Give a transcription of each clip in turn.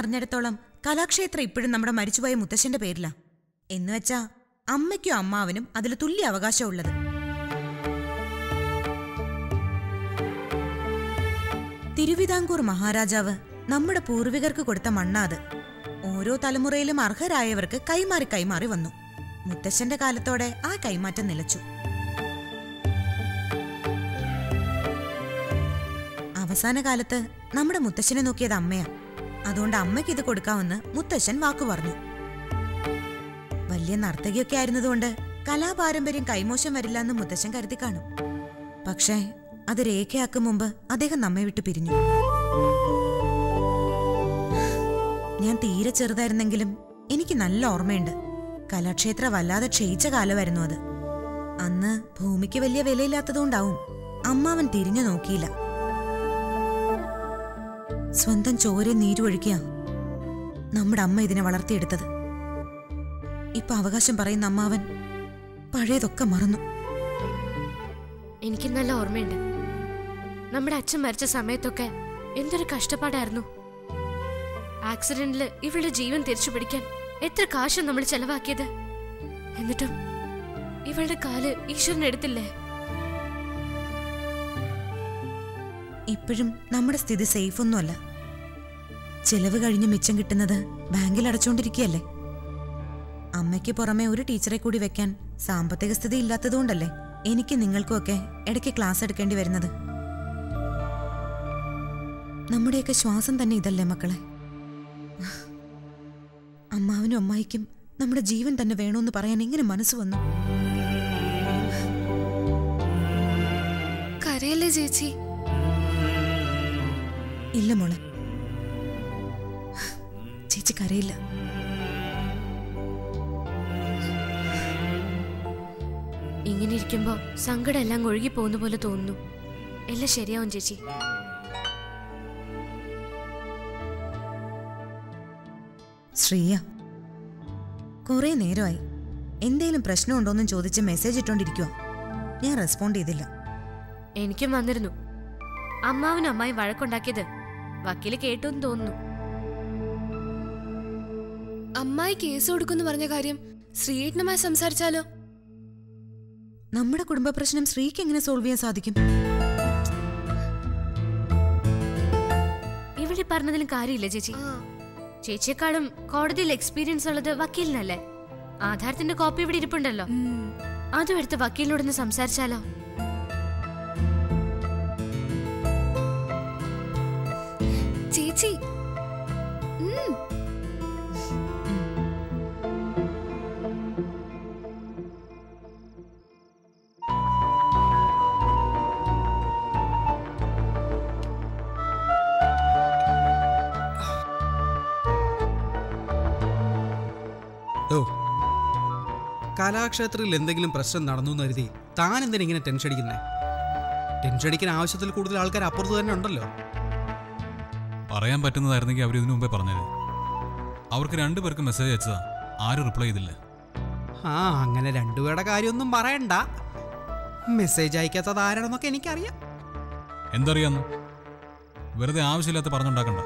അറിഞ്ഞിടത്തോളം കലാക്ഷേത്രം ഇപ്പോഴും നമ്മുടെ മരിച്ചുപോയ മുത്തശ്ശന്റെ പേരിലാ എന്നുവെച്ചാ അമ്മയ്ക്കും അമ്മാവനും അതിൽ തുല്യ അവകാശമുള്ളത് തിരുവിതാംകൂർ മഹാരാജാവ് നമ്മുടെ പൂർവികർക്ക് കൊടുത്ത മണ്ണാത് ഓരോ തലമുറയിലും അർഹരായവർക്ക് കൈമാറി കൈമാറി വന്നു മുത്തശ്ശന്റെ കാലത്തോടെ ആ കൈമാറ്റം നിലച്ചു അവസാന കാലത്ത് നമ്മുടെ മുത്തശ്ശനെ നോക്കിയത് അമ്മയാ അതുകൊണ്ട് അമ്മയ്ക്ക് ഇത് കൊടുക്കാമെന്ന് മുത്തശ്ശൻ വാക്കു പറഞ്ഞു വലിയ നർത്തകിയൊക്കെ ആയിരുന്നതുകൊണ്ട് കലാപാരമ്പര്യം കൈമോശം വരില്ല എന്ന് മുത്തശ്ശൻ കരുതി കാണും പക്ഷേ അത് രേഖയാക്കും മുമ്പ് അദ്ദേഹം നമ്മെ വിട്ടു പിരിഞ്ഞു ഞാൻ തീരെ ചെറുതായിരുന്നെങ്കിലും എനിക്ക് നല്ല ഓർമ്മയുണ്ട് കലാക്ഷേത്ര വല്ലാതെ ക്ഷയിച്ച കാലമായിരുന്നു അത് അന്ന് ഭൂമിക്ക് വലിയ വിലയില്ലാത്തതുകൊണ്ടാവും അമ്മാവൻ തിരിഞ്ഞു നോക്കിയില്ല സ്വന്തം ചോര നീരുവൊഴുക്കിയ നമ്മുടെ അമ്മ ഇതിനെ വളർത്തിയെടുത്തത് ഇപ്പൊ അവകാശം പറയുന്ന അമ്മാവൻ പഴയതൊക്കെ മറന്നു എനിക്ക് നല്ല ഓർമ്മയുണ്ട് നമ്മുടെ അച്ഛൻ മരിച്ച സമയത്തൊക്കെ എന്തൊരു കഷ്ടപ്പാടായിരുന്നു ആക്സിഡന്റില് ഇവളുടെ ജീവൻ തിരിച്ചു പിടിക്കാൻ എത്ര കാശ് നമ്മൾ ചെലവാക്കിയത് എന്നിട്ടും ഇവളുടെ കാല് ഈശ്വരൻ എടുത്തില്ലേ ഇപ്പോഴും നമ്മുടെ സ്ഥിതി സേഫ് ഒന്നുമല്ല ചെലവ് കഴിഞ്ഞ് മിച്ചം കിട്ടുന്നത് ബാങ്കിൽ അടച്ചുകൊണ്ടിരിക്കുകയല്ലേ അമ്മയ്ക്ക് പുറമെ ഒരു ടീച്ചറെ കൂടി വെക്കാൻ സാമ്പത്തിക സ്ഥിതി ഇല്ലാത്തതുകൊണ്ടല്ലേ എനിക്ക് നിങ്ങൾക്കുമൊക്കെ ഇടയ്ക്ക് ക്ലാസ് എടുക്കേണ്ടി വരുന്നത് നമ്മുടെയൊക്കെ ശ്വാസം തന്നെ ഇതല്ലേ മക്കളെ അമ്മാവനും അമ്മായിക്കും നമ്മുടെ ജീവൻ തന്നെ വേണമെന്ന് പറയാൻ എങ്ങനെ മനസ്സ് വന്നു കരയല്ലേ ചേച്ചി ഇല്ല മോളെ ചേച്ചി കരയില്ല ഇങ്ങനെ ഇരിക്കുമ്പോ സങ്കടം എല്ലാം ഒഴുകി പോകുന്ന പോലെ തോന്നുന്നു എല്ലാം ശരിയാവും ചേച്ചി ശ്രീയ കുറെ നേരമായി എന്തേലും പ്രശ്നമുണ്ടോന്നും ചോദിച്ച് മെസ്സേജ് ഇട്ടോണ്ടിരിക്കുക ഞാൻ റെസ്പോണ്ട് ചെയ്തില്ല എനിക്കും വന്നിരുന്നു അമ്മാവനും അമ്മായി വഴക്കുണ്ടാക്കിയത് വക്കീല് കേട്ടു എന്ന് തോന്നുന്നു അമ്മായി കേസ് കൊടുക്കുമെന്ന് പറഞ്ഞ കാര്യം ശ്രീയേട്ടനുമായി സംസാരിച്ചാലോ നമ്മുടെ കുടുംബ പ്രശ്നം ശ്രീക്ക് എങ്ങനെ സോൾവ് ചെയ്യാൻ സാധിക്കും ഇവിടെ പറഞ്ഞതിലും കാര്യമില്ല ചേച്ചി ചേച്ചിയെക്കാളും കോടതിയിൽ എക്സ്പീരിയൻസ് ഉള്ളത് വക്കീലിനല്ലേ ആധാരത്തിന്റെ കോപ്പി ഇവിടെ ഇരിപ്പുണ്ടല്ലോ അതും എടുത്ത് വക്കീലിനോടൊന്ന് സംസാരിച്ചാലോ ചേച്ചി ഉം. ഓ കലാക്ഷേത്രത്തിൽ എന്തെങ്കിലും പ്രശ്നം നടന്നു എന്ന് കരുതി താൻ എന്തിനാ ഇങ്ങനെ ടെൻഷൻ അടിക്കുന്നേ ടെൻഷൻ അടിക്കാൻ ആവശ്യത്തിൽ കൂടുതൽ ആൾക്കാർ അപ്പുറത്ത് തന്നെ ഉണ്ടല്ലോ പറയാൻ പറ്റുന്നതായിരുന്നെങ്കിൽ അവർ ഇതിനു മുമ്പേ പറഞ്ഞത് അവർക്ക് രണ്ടുപേർക്ക് മെസ്സേജ് അയച്ചതാ ആരും റിപ്ലൈ ചെയ്തില്ല ആ അങ്ങനെ രണ്ടുപേരുടെ കാര്യമൊന്നും പറയണ്ട മെസ്സേജ് അയക്കാത്തത് ആരാണെന്നൊക്കെ എനിക്കറിയാം എന്തറിയാന്ന് വെറുതെ ആവശ്യമില്ലാത്ത പറഞ്ഞുണ്ടാക്കണ്ട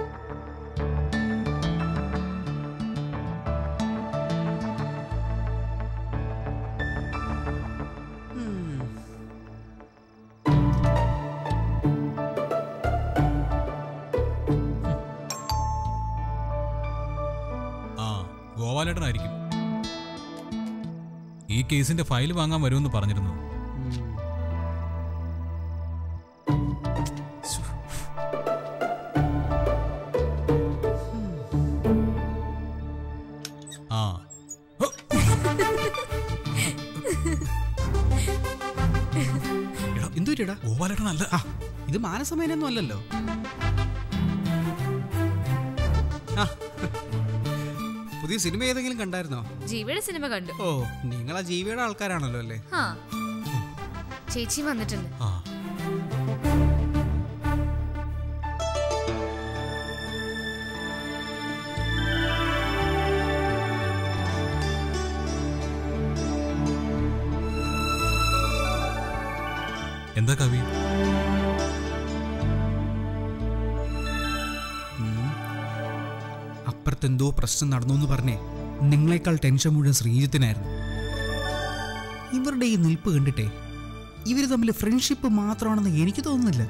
ആ ഗോപാലേട്ടനായിരിക്കും ഈ കേസിന്റെ ഫയൽ വാങ്ങാൻ വരുമെന്ന് പറഞ്ഞിരുന്നു ആ ഹോ. എടാ, എന്ത് പറ്റിയടാ ഗോപാലേട്ടനല്ല ആ ഇത് മാനസമേനൊന്നും അല്ലല്ലോ ആ, പുതിയ സിനിമ ഏതെങ്കിലും കണ്ടായിരുന്നോ ജീവിയുടെ സിനിമ കണ്ടു ഓ നിങ്ങൾ ആ ജീവിയുടെ ആൾക്കാരാണല്ലോ അല്ലേ ആ ചേച്ചി വന്നിട്ടുണ്ട് ആ എന്താ കവി പുറത്തെന്തോ പ്രശ്നം നടന്നു എന്ന് പറഞ്ഞേ നിങ്ങളെക്കാൾ ടെൻഷൻ മുഴുവൻ ശ്രീജിത്തിനായിരുന്നു ഇവരുടെ ഈ നിൽപ്പ് കണ്ടിട്ടേ ഇവർ തമ്മിൽ ഫ്രണ്ട്ഷിപ്പ് മാത്രമാണെന്ന് എനിക്ക് തോന്നുന്നില്ല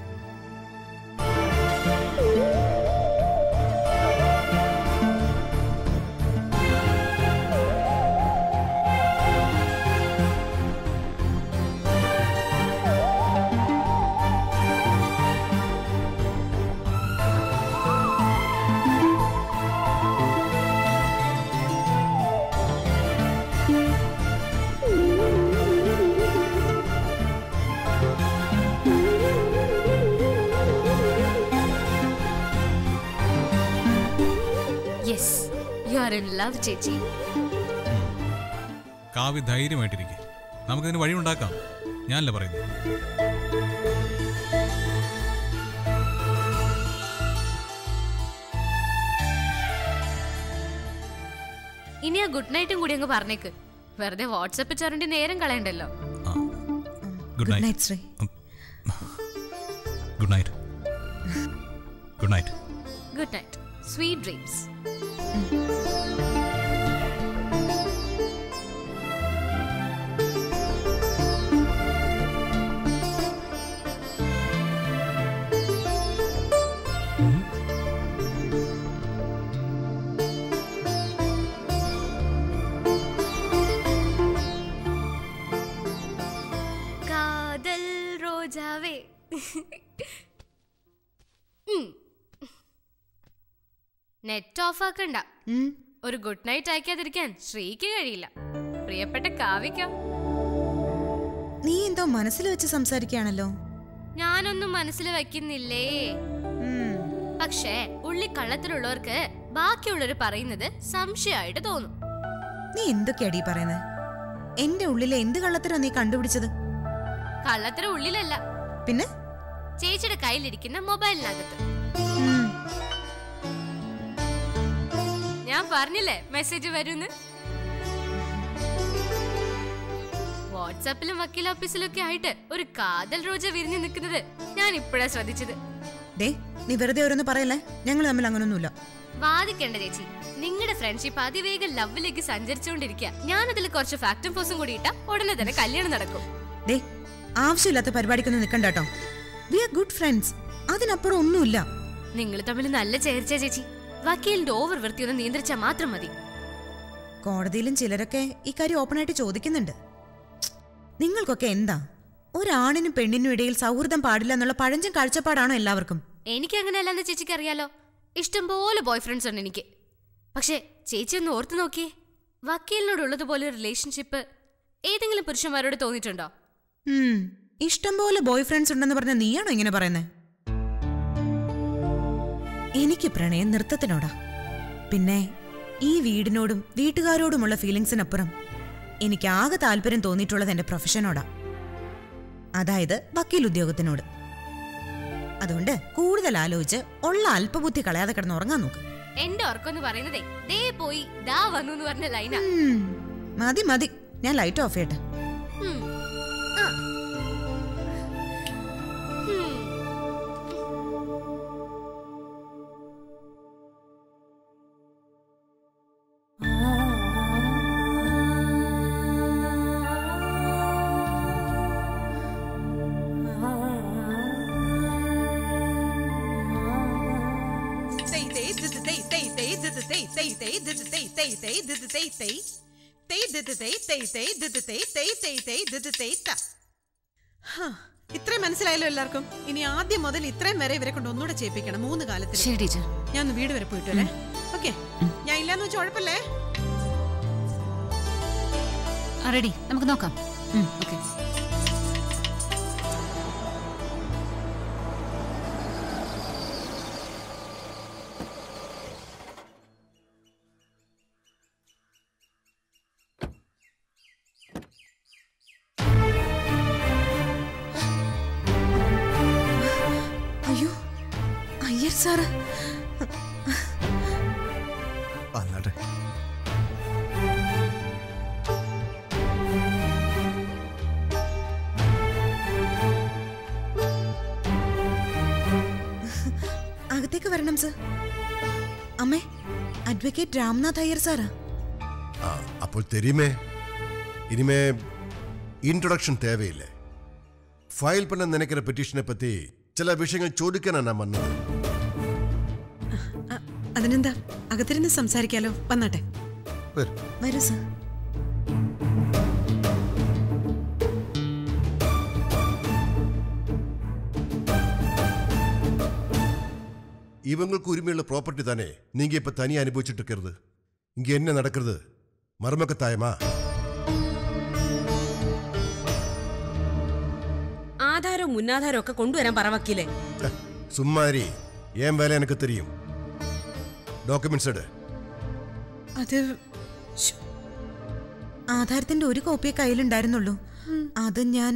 yes you are in love ചേച്ചി കാവ്യ ധൈര്യമായിട്ടിരിക്കെ നമുക്കിതിന് വഴിയുണ്ടാക്കാം ഞാനല്ല പറയുന്നത് ഇനി ആ ഗുഡ് നൈറ്റും കൂടി അങ്ങ് പറഞ്ഞേക്ക് വെറുതെ വാട്സപ്പ് ചുരണ്ടി നേരം കളയണ്ടല്ലോ ആ good night night Sree good night good night good night sweet dreams കാതൽ റോജാവേ നെറ്റ് ഓഫ് ആക്കണ്ട ഒരു ഗുഡ് നൈറ്റ് അയക്കാതിരിക്കാൻ ശ്രീക്ക് കഴിയില്ല പ്രിയപ്പെട്ട കാവ്യക്കോ നീ എന്തോ മനസ്സിൽ വെച്ച് സംസാരിക്കുകയാണല്ലോ ഞാനൊന്നും മനസ്സിൽ വെക്കുന്നില്ലേ ഉം. പക്ഷേ ഉള്ളി കള്ളത്തിലുള്ളവർക്ക് ബാക്കിയുള്ളവർ പറയുന്നത് സംശയമായിട്ട് തോന്നും നീ എന്തൊക്കെയാടി പറയുന്നത് എന്റെ ഉള്ളിലെ എന്ത് കള്ളത്തരോ നീ കണ്ടുപിടിച്ചത് കള്ളത്തരം ഉള്ളിലല്ല പിന്നെ ചേച്ചിയുടെ കയ്യിലിരിക്കുന്ന മൊബൈലിനകത്ത് ഉം. ഞാൻ പറഞ്ഞില്ലേ മെസ്സേജ് വരുന്ന് വാട്സാപ്പിലും വക്കീൽ ഓഫീസിലും ഒക്കെ ആയിട്ട് ഒരു കാതൽ റോജ വിരിഞ്ഞു നിൽക്കുന്നത് ഞാൻ ഇപ്പോഴാ ശ്രദ്ധിച്ചത് ദേ നീ വെറുതെ ഓരോന്ന് പറയല്ലേ ഞങ്ങൾ തമ്മിൽ അങ്ങനൊന്നുമില്ല വാദിക്കേണ്ട ചേച്ചി നിങ്ങളുടെ ഫ്രണ്ട്ഷിപ്പ് അതിവേഗം ലവിലേക്ക് സഞ്ചരിച്ചുകൊണ്ടിരിക്കുക ഞാനതിൽ കുറച്ച് ഫാക്ടും ഫോസും കൂടി ഇട്ടാ ഉടനെ തന്നെ കല്യാണം നടക്കും ദേ ആവശ്യമില്ലാത്ത പരിപാടിക്കൊന്നും നിൽക്കണ്ട കേട്ടോ വി ആർ ഗുഡ് ഫ്രണ്ട്സ് അതിനപ്പുറം ഒന്നുമില്ല നിങ്ങൾ തമ്മിൽ നല്ല ചേർച്ച ചേച്ചി വക്കീലിന്റെ ഓവർ വൃത്തിയൊന്ന് നിയന്ത്രിച്ചാൽ മാത്രം മതി കോടതിയിലും ചിലരൊക്കെ ഇക്കാര്യം ഓപ്പണായിട്ട് ചോദിക്കുന്നുണ്ട് നിങ്ങൾക്കൊക്കെ എന്താ ഒരാണിനും പെണ്ണിനും ഇടയിൽ സൗഹൃദം പാടില്ല എന്നുള്ള പഴഞ്ചൻ കാഴ്ചപ്പാടാണോ എല്ലാവർക്കും എനിക്ക് അങ്ങനെയല്ലെന്ന് ചേച്ചിക്ക് അറിയാലോ ഇഷ്ടംപോലെ ബോയ് ഫ്രണ്ട്സ് ഉണ്ട് എനിക്ക് പക്ഷേ ചേച്ചി ഒന്ന് ഓർത്തു നോക്കിയേ വക്കീലിനോടുള്ളതുപോലെ ഒരു റിലേഷൻഷിപ്പ് ഏതെങ്കിലും പുരുഷന്മാരോട് തോന്നിയിട്ടുണ്ടോ ഉം, ഇഷ്ടം പോലെ ബോയ് ഫ്രണ്ട്സ് ഉണ്ടെന്ന് പറഞ്ഞ നീയാണോ ഇങ്ങനെ പറയുന്നത് എനിക്ക് പ്രണയം നൃത്തത്തിനോടാ പിന്നെ ഈ വീടിനോടും വീട്ടുകാരോടുമുള്ള ഫീലിങ്സിനപ്പുറം എനിക്ക് ആകെ താല്പര്യം തോന്നിയിട്ടുള്ളത് എന്റെ പ്രൊഫഷനോടാ അതായത് വക്കീൽ ഉദ്യോഗത്തിനോട് അതുകൊണ്ട് കൂടുതൽ ആലോചിച്ച് ഉള്ള അല്പബുദ്ധി കളയാതെ കിടന്ന് ഉറങ്ങാൻ നോക്ക് എന്റെ ഉറക്കം എന്ന് പറയുന്നതേ ദേ പോയി ദാ വന്നു എന്ന് പറഞ്ഞ ലൈനാ ഉം, മതി മതി ഞാൻ ലൈറ്റ് ഓഫ് ചെയ്യട്ടെ ഉം. ആ. ഉം. ഇത്രയും മനസ്സിലായല്ലോ എല്ലാവർക്കും ഇനി ആദ്യം മുതൽ ഇത്രയും വരെ ഇവരെ കൊണ്ട് ഒന്നുകൂടെ ചെയ്യിപ്പിക്കണം മൂന്ന് കാലത്തിൽ ഞാൻ ഒന്ന് വീട് വരെ പോയിട്ട് വരെ ഓക്കെ ഞാൻ ഇല്ലാന്ന് വെച്ചാൽ കുഴപ്പമില്ലേ റെഡി നമുക്ക് നോക്കാം ഓക്കെ അയ്യോ അയ്യർ സാറ് വന്നാട്ടെ അകത്തേക്ക് വരണം സർ അമ്മേ അഡ്വക്കേറ്റ് രാംനാഥ് അയ്യർ സാറാ ആ അപ്പോൾ தெரியுமே இனிமே இன்ட்ரொடக்ஷன் தேவையில்லை ஃபைல் பண்ண நினைக்கிற பெட்டிஷனை பத்தி சில விஷயங்கள் ചോദിക്കാനാ ഞാൻ വന്നത് അ- അതിനെന്താ അകത്തിരുന്ന് സംസാരിക്കാലോ വന്നാട്ടെ വരൂ. വരൂ സാർ இவங்களுக்கு உரிமையுள்ள ப்ராப்பர்ட்டி தானே நீங்க இப்ப தனியா அனுபவிச்சுட்டு இருக்கிறது இங்க என்ன நடக்கிறது மருமக்கத்தாயமா ആധാരവും മുന്നാധാരവും ഒക്കെ കൊണ്ടുവരാൻ പറ വക്കീലെ சும்மாரி ஏன் வேலை எனக்கு தெரியும் ഡോക്യുമെന്റ്സ് എട് അത് ആധാരത്തിന്റെ ഒരു കോപ്പിയെ കയ്യിലുണ്ടായിരുന്നുള്ളൂ അത് ഞാൻ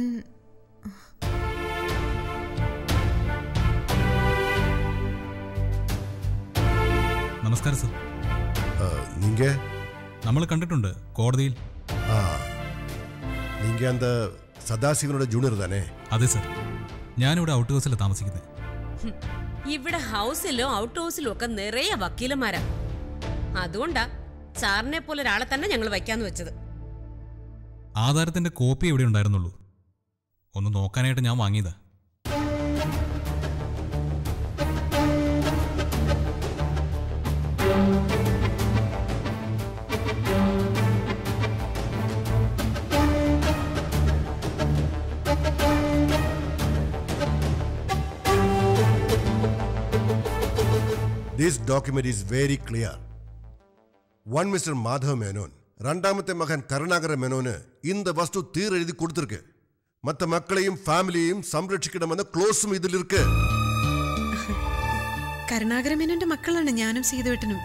നമസ്കാരം സർ நீங்க നമ്മൾ കണ്ടിട്ടുണ്ട് കോടതിയിൽ ആ நீங்க அந்த സദാശിവനോட ജൂനിയർ தானே അതെ സർ ഞാനിവിടെ ഔട്ട് ഹൗസിലാണ് താമസിക്കുന്നത് ഹും. ഇവിടെ ഹൗസിലും ഔട്ട് ഹൗസിലും ഒക്കെ നിറയെ വക്കീലന്മാരാ അതുകൊണ്ടാ സാറിനെ പോലെ ഒരാളെ തന്നെ ഞങ്ങൾ വയ്ക്കാന്ന് വെച്ചത് ആധാരത്തിന്റെ കോപ്പി ഇവിടെ ഉണ്ടായിരുന്നുള്ളൂ ഒന്ന് നോക്കാനായിട്ട് ഞാൻ വാങ്ങിയതാ this document is very clear one mister Madhava Menon രണ്ടാമത്തെ മകൻ കരുണാകര മേനോന് இந்த വസ്തു തീരെഴുതി കൊടുത്തിருக்கு മറ്റ മക്കളെയും ഫാമിലിയെയും സംരക്ഷിക്കണമെന്ന് ക്ലോസും ഇതിലിருக்கு കരുണാകരമേനോന്റെ മക്കളാണ് ഞാനും സീതവേട്ടനും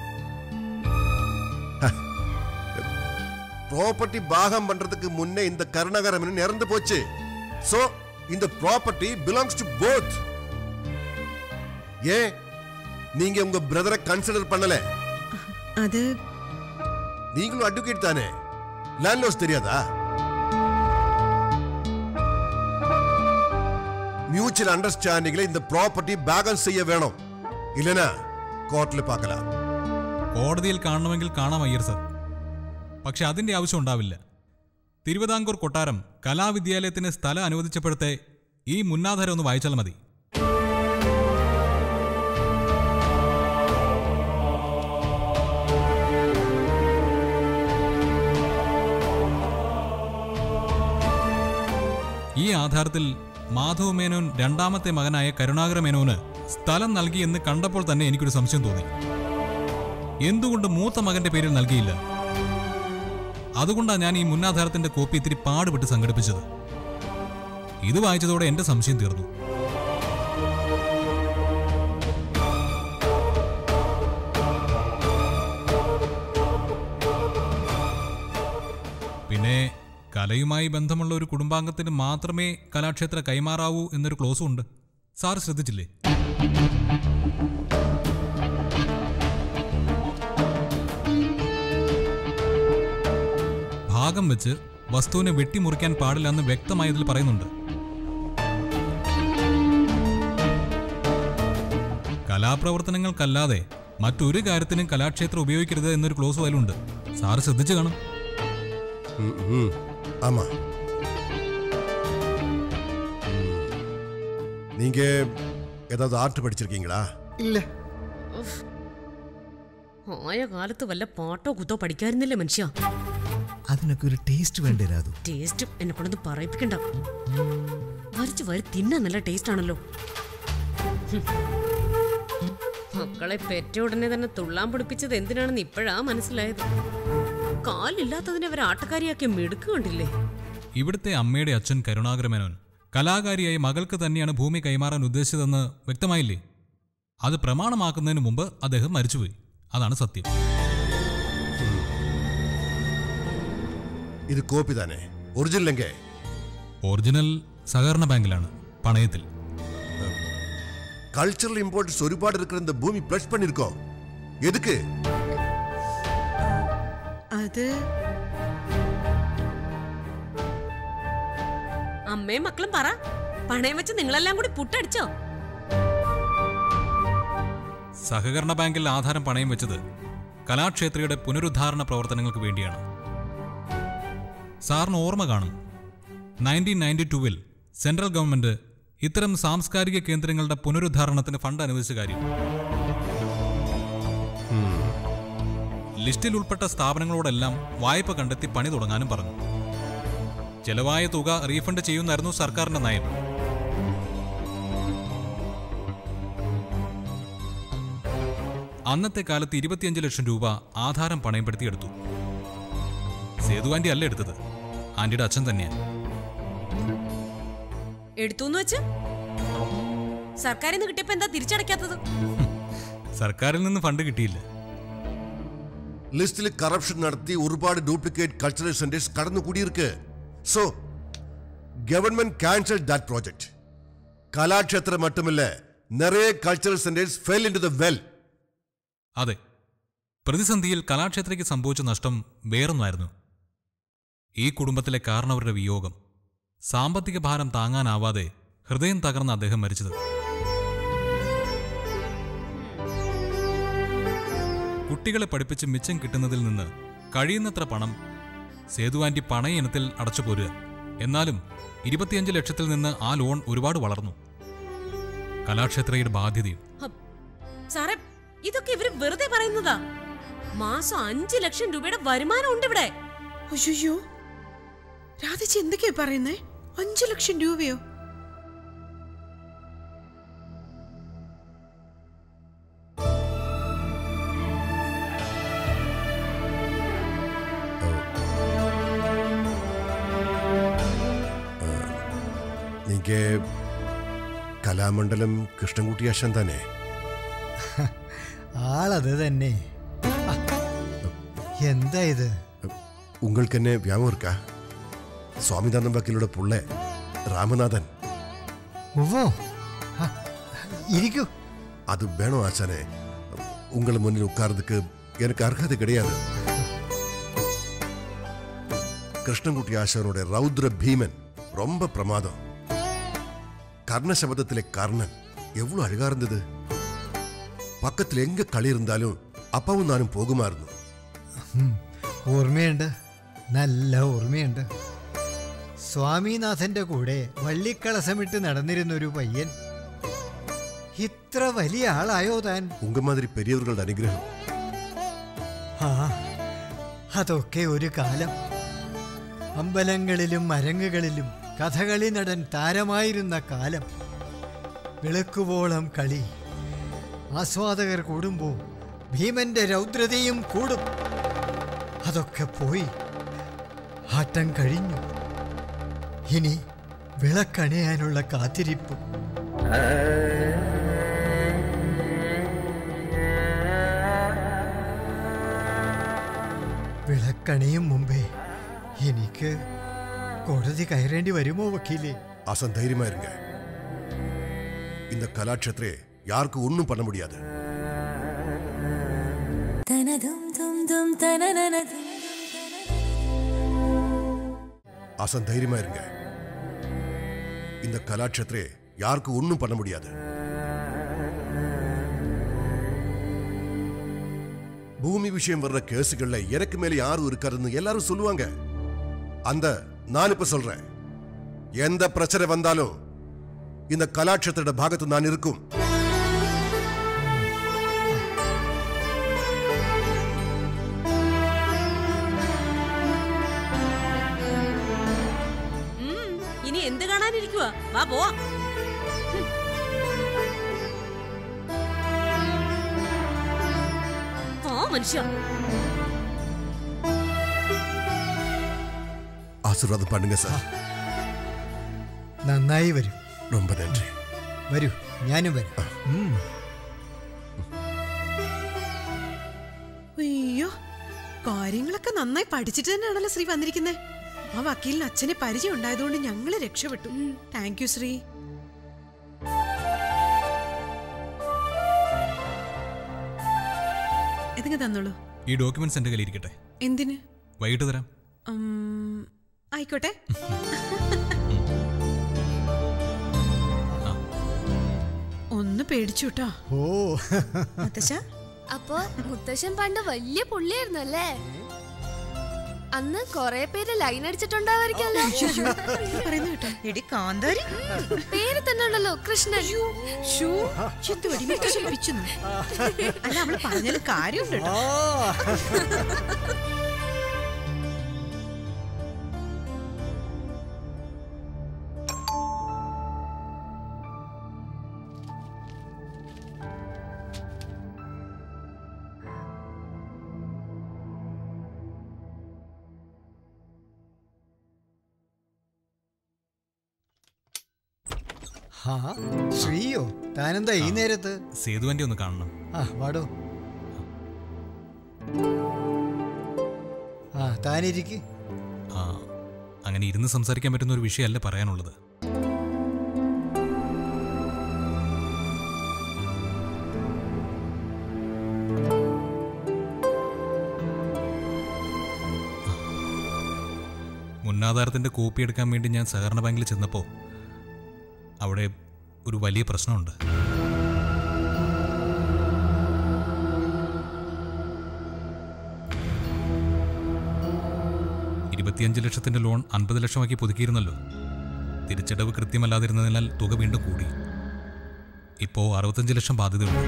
ப்ராப்பர்ட்டி பாகம் பண்றதுக்கு முன்னே இந்த கருணாகர மேனன் இறந்து போச்சு சோ இந்த ப்ராப்பர்ட்டி பிலாங்ஸ் டு போத் ஏன் நீங்க உங்க பிரதரை கன்சிடர் பண்ணல അത് நீங்களும் அட்வொகேட் தானே லேண்ட்லோஸ் தெரியாதா மியூச்சுவல் அண்டர்ஸ்டாண்டிங்ல இந்த ப்ராப்பர்ட்டி பேலன்ஸ் செய்ய வேணும் இல்லனா கோர்ட்ல பார்க்கலாம் കോടതിയിൽ കാണണമെങ്കിൽ കാണാം അയ്യർ സർ പക്ഷെ അതിന്റെ ആവശ്യം ഉണ്ടാവില്ല തിരുവിതാംകൂർ കൊട്ടാരം കലാവിദ്യാലയത്തിന് സ്ഥലം അനുവദിച്ചപ്പോഴത്തെ ഈ മുന്നാധാരം ഒന്ന് വായിച്ചാൽ മതി ഈ ആധാരത്തിൽ മാധവ് മേനോൻ രണ്ടാമത്തെ മകനായ കരുണാകര മേനോന് സ്ഥലം നൽകിയെന്ന് കണ്ടപ്പോൾ തന്നെ എനിക്കൊരു സംശയം തോന്നി എന്തുകൊണ്ട് മൂത്ത മകന്റെ പേരിൽ നൽകിയില്ല അതുകൊണ്ടാണ് ഞാൻ ഈ മുന്നാധാരത്തിന്റെ കോപ്പി ഇത്തിരി പാടുപെട്ട് സംഘടിപ്പിച്ചത് ഇത് വായിച്ചതോടെ എന്റെ സംശയം തീർന്നു പിന്നെ കലയുമായി ബന്ധമുള്ള ഒരു കുടുംബാംഗത്തിന് മാത്രമേ കലാക്ഷേത്ര കൈമാറാവൂ എന്നൊരു ക്ലോസും ഉണ്ട് സാർ ശ്രദ്ധിച്ചില്ലേ ഭാഗം വെച്ച് വസ്തുവിനെ വെട്ടിമുറിക്കാൻ പാടില്ലെന്ന് വ്യക്തമായി ഇതിൽ പറയുന്നുണ്ട് കലാപ്രവർത്തനങ്ങൾക്കല്ലാതെ മറ്റൊരു കാര്യത്തിനും കലാക്ഷേത്രം ഉപയോഗിക്കരുത് എന്നൊരു ക്ലോസ് അതിലുണ്ട് സാറ് ശ്രദ്ധിച്ചു കാണും ம், ம். ஆமா ம். நீங்க ஏதாவது ஆர்ட் படிச்சிருக்கீங்களா ഇല്ല ഉഫ്. ആയ കാലത്ത് വല്ല പാട്ടോ കുത്തോ പഠിക്കായിരുന്നില്ലേ മനുഷ്യ അതിനൊക്കെ ഒരു ടേസ്റ്റ് വേണ്ടേ രാതു ടേസ്റ്റും എന്നെ കൊണ്ടൊന്ന് പറയിപ്പിക്കണ്ട വരച്ച് വരി തിന്നാൻ നല്ല ടേസ്റ്റ് ആണല്ലോ ഹും. മക്കളെ പെറ്റ ഉടനെ തന്നെ തുള്ളാൻ പിടിപ്പിച്ചത് എന്തിനാണെന്ന് ഇപ്പോഴാ മനസ്സിലായത് കാലില്ലാത്തതിനെ അവർ ആട്ടക്കാരിയാക്കിയ മിടുക്ക് കണ്ടില്ലേ ഇവിടുത്തെ അമ്മയുടെ അച്ഛൻ കരുണാകരമേനോൻ കലാകാരിയായി മകൾക്ക് തന്നെയാണ് ഭൂമി കൈമാറാൻ ഉദ്ദേശിച്ചതെന്ന് വ്യക്തമായില്ലേ അത് പ്രമാണമാക്കുന്നതിന് മുമ്പ് അദ്ദേഹം മരിച്ചുപോയി അതാണ് സത്യം இது கோப்பி தானே ஒரிஜினல் எங்க ഒറിജിനൽ സഹകരണ ബാങ്കിലാണ് പണയത്തിൽ கல்ச்சரல் இம்பார்ட்டன்ஸ் ஒருபாடு இருக்கிற இந்த பூமி பிளஷ் பண்ணிருக்கோம் எதுக்கு അത് അമ്മയും മക്കളും പറ പണയം വെച്ച് നിങ്ങളെല്ലാം കൂടി പുട്ടടിച്ചോ സഹകരണ ബാങ്കിൽ ആധാരം പണയം വെച്ചത് കലാക്ഷേത്രയുടെ പുനരുദ്ധാരണ പ്രവർത്തനങ്ങൾക്ക് വേണ്ടിയാണ് സാറിന് ഓർമ്മ കാണും നയൻറ്റീൻ നയൻറ്റി ടൂവിൽ സെൻട്രൽ ഗവൺമെന്റ് ഇത്തരം സാംസ്കാരിക കേന്ദ്രങ്ങളുടെ പുനരുദ്ധാരണത്തിന് ഫണ്ട് അനുവദിച്ച കാര്യം ലിസ്റ്റിൽ ഉൾപ്പെട്ട സ്ഥാപനങ്ങളോടെല്ലാം വായ്പ കണ്ടെത്തി പണി തുടങ്ങാനും പറഞ്ഞു ചെലവായ തുക റീഫണ്ട് ചെയ്യുന്നായിരുന്നു സർക്കാരിന്റെ നയം അന്നത്തെ കാലത്ത് ഇരുപത്തിയഞ്ച് ലക്ഷം രൂപ ആധാരം പണയപ്പെടുത്തിയെടുത്തു സേതു ആന്റി അല്ല എടുത്തത് ആന്റിയുടെ അച്ഛൻ തന്നെയാണ് എടുത്തു വെച്ച് സർക്കാരിൽ നിന്ന് കിട്ടിയപ്പോ എന്താ തിരിച്ചടയ്ക്കാത്തത് സർക്കാരിൽ നിന്ന് ഫണ്ട് കിട്ടിയില്ല லிஸ்டில் கரப்ஷன் நடத்தி ஒருபாடு டூப்ளிகேட் கல்ச்சரல் சென்டர்ஸ் கடந்து கூடியிருக்கு so government cancel that project Kalakshetra மட்டுமில்ல நிறைய cultural centres fell in to the well അതെ പ്രതിസന്ധിയിൽ കലാക്ഷേത്രയ്ക്ക് സംഭവിച്ച നഷ്ടം വേറൊന്നായിരുന്നു ഈ കുടുംബത്തിലെ കാരണവരുടെ വിയോഗം സാമ്പത്തിക ഭാരം താങ്ങാനാവാതെ ഹൃദയം തകർന്ന അദ്ദേഹം മരിച്ചത് കുട്ടികളെ പഠിപ്പിച്ച് മിച്ചം കിട്ടുന്നതിൽ നിന്ന് കഴിയുന്നത്ര പണം സേതു ആന്റി പണയ ഇനത്തിൽ അടച്ചു പോരുക എന്നാലും ഇരുപത്തിയഞ്ച് ലക്ഷത്തിൽ നിന്ന് ആ ലോൺ ഒരുപാട് വളർന്നു കലാക്ഷേത്രയുടെ ബാധ്യതയും സാറേ ഇതൊക്കെ ഇവര് വെറുതെ പറയുന്നതാ മാസം അഞ്ചു ലക്ഷം രൂപയുടെ വരുമാനം ഉണ്ട് ഇവിടെ അയ്യോ രാധേച്ചി എന്തൊക്കെയാ പറയുന്നേ അഞ്ചു ലക്ഷം രൂപയോ നീങ്ക കലാമണ്ഡലം കൃഷ്ണൻകുട്ടി അച്ഛൻ തന്നെ ആളത് തന്നെ ആ, എന്താ ഇത് உங்களுக்கு என்ன ஞாபகம் இருக்கா சுவாமிநாதன் வக்கீலோட புள்ள ராமநாதன் ഉവ്വോ ആ, ഇരിക്കൂ அது வேணும் ஆச்சானே உங்களை முன்னில் உட்கார்றதுக்கு எனக்கு அர்ஹதை கிடையாது கிருஷ்ணன்குட்டி ஆசானோட ரௌத்ர பீமன் ரொம்ப பிரமாதம் கர்ண சபதத்திலே கர்ணன் எவ்வளவு அழகா இருந்தது பக்கத்துல எங்க களி இருந்தாலும் அப்பாவும் நானும் போகுமா இருந்தோம் ഉം, ഓർമ്മയുണ്ട് നല്ല ഓർമ്മയുണ്ട് സ്വാമിനാഥന്റെ കൂടെ വള്ളിക്കളസമിട്ട് നടന്നിരുന്നൊരു പയ്യൻ ഇത്ര വലിയ ആളായോ താൻ உங்க மாதிரி பெரியவர்களோட அனுகிரகம் ആ അതൊക്കെ ഒരു കാലം അമ്പലങ്ങളിലും അരങ്ങുകളിലും കഥകളി നടൻ താരമായിരുന്ന കാലം വിളക്കുവോളം കളി ആസ്വാദകർ കൂടുമ്പോൾ ഭീമന്റെ രൗദ്രതയും കൂടും അതൊക്കെ പോയി ആട്ടം കഴിഞ്ഞു ഇനി വിളക്കണയാനുള്ള കാത്തിരിപ്പ് വിളക്കണയും മുമ്പേ എനിക്ക് കോടതി കയറേണ്ടി വരുമോ വക്കീലേ ஆசன் தைரியமா இருங்க இந்த கலாட்சேத்திரே யாருக்கும் ஒன்றும் பண்ண முடியாது ஆசன் தைரியமா இருங்க இந்த கலாட்சேத்திரே யாருக்கும் ஒன்றும் பண்ண முடியாது பூமி விஷயம் வர்ற கேஸுகள்ல எனக்கு மேல யாரும் இருக்காருன்னு எல்லாரும் சொல்லுவாங்க அந்த நான் இப்ப சொல்றேன் எந்த பிரச்சனை வந்தாலும் இந்த கலாட்சேத்திரோட பாகத்து நான் இருக்கும் ഉം, ഇനി എന്ത് കാണാനിരിക്കുവാ വാ പോവാ ഓ മനുഷ്യ ஆசீர்வாதம் பண்ணுங்க சார் നന്നായി വരും ரொம்ப நன்றி വരൂ ഞാനും വരാം ഉം. അയ്യോ കാര്യങ്ങളൊക്കെ നന്നായി പഠിച്ചിട്ട് തന്നെയാണല്ലോ ശ്രീ വന്നിരിക്കുന്നത് ആ വക്കീലിന് അച്ഛനെ പരിചയം ഉണ്ടായതുകൊണ്ട് ഞങ്ങള് രക്ഷപ്പെട്ടു താങ്ക് യു ശ്രീ ഇതങ്ങ് തന്നോളൂ ഈ ഡോക്യുമെന്റ്സ് എന്റെ കയ്യിൽ ഇരിക്കട്ടെ എന്തിന് വൈകിട്ട് തരാം ഉം, ആയിക്കോട്ടെ ഒന്ന് പേടിച്ചു കേട്ടോ ഓ മുത്തശ്ശ അപ്പൊ മുത്തശ്ശൻ പണ്ട് വലിയ പുള്ളിയായിരുന്നു അല്ലേ അന്ന് കൊറേ പേര് ലൈൻ അടിച്ചിട്ടുണ്ടാവായിരിക്കല്ലോ പറയുന്നു കേട്ടോ എടി കാന്താരി പേര് തന്നെ ഉണ്ടല്ലോ കൃഷ്ണൻ ഷൂ ചിത്തുവടി മുത്തശ്ശൻ പിച്ചുന്നു അല്ല അവള് പറഞ്ഞാൽ കാര്യമുണ്ട് കേട്ടോ ഹാ ശ്രീയോ താനെന്താ ഈ നേരത്ത് സേതുവന്റെ ഒന്ന് കാണണം ആ വാടോ ആ താനിരിക്ക് ആ അങ്ങനെ ഇരുന്ന് സംസാരിക്കാൻ പറ്റുന്ന ഒരു വിഷയമല്ല പറയാനുള്ളത് മുന്നാധാരത്തിന്റെ കോപ്പി എടുക്കാൻ വേണ്ടി ഞാൻ സഹകരണ ബാങ്കിൽ ചെന്നപ്പോൾ അവിടെ ഒരു വലിയ പ്രശ്നമുണ്ട് ഇരുപത്തിയഞ്ച് ലക്ഷത്തിന്റെ ലോൺ അൻപത് ലക്ഷമാക്കി പുതുക്കിയിരുന്നല്ലോ തിരിച്ചടവ് കൃത്യമല്ലാതിരുന്നതിനാൽ തുക വീണ്ടും കൂടി ഇപ്പോൾ അറുപത്തഞ്ച് ലക്ഷം ബാധ്യതയുണ്ട്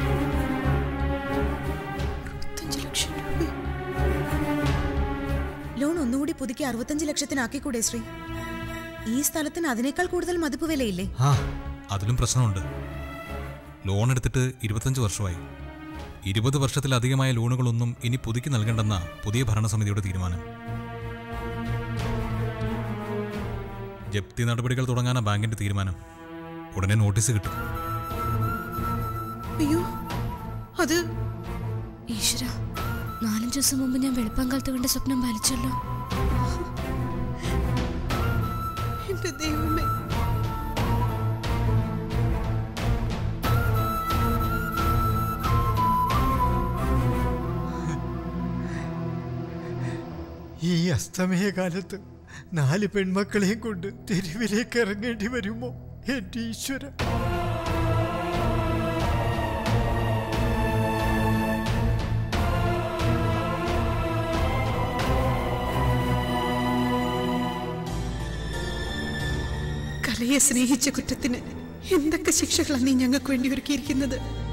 ലോൺ ഒന്നുകൂടി പുതുക്കി അറുപത്തഞ്ച് ലക്ഷത്തിനാക്കിക്കൂടെ ശ്രീ ഈ സ്ഥലത്തിന് അതിനേക്കാൾ കൂടുതൽ മതിപ്പ് വിലയില്ലേ ആ അതിലും പ്രശ്നമുണ്ട് ലോൺ എടുത്തിട്ട് ഇരുപത്തഞ്ച് വർഷമായി ഇരുപത് വർഷത്തിലധികമായ ലോണുകളൊന്നും ഇനി പുതുക്കി നൽകേണ്ടെന്ന പുതിയ ഭരണസമിതിയുടെ തീരുമാനം ജപ്തി നടപടികൾ തുടങ്ങാനാ ബാങ്കിന്റെ തീരുമാനം ഉടനെ നോട്ടീസ് കിട്ടും അയ്യോ അത് ഈശ്വര നാലഞ്ചു ദിവസം മുമ്പ് ഞാൻ വെളുപ്പാങ്കാലത്ത് കണ്ട സ്വപ്നം പാലിച്ചല്ലോ എന്റെ ദൈവമേ ഈ അസ്തമയ കാലത്ത് നാല് പെൺമക്കളെയും കൊണ്ട് തെരുവിലേക്ക് ഇറങ്ങേണ്ടി വരുമോ എന്റെ ഈശ്വര കലയെ സ്നേഹിച്ച കുറ്റത്തിന് എന്തൊക്കെ ശിക്ഷകളാണ് നീ ഞങ്ങൾക്ക് വേണ്ടി ഒരുക്കിയിരിക്കുന്നത്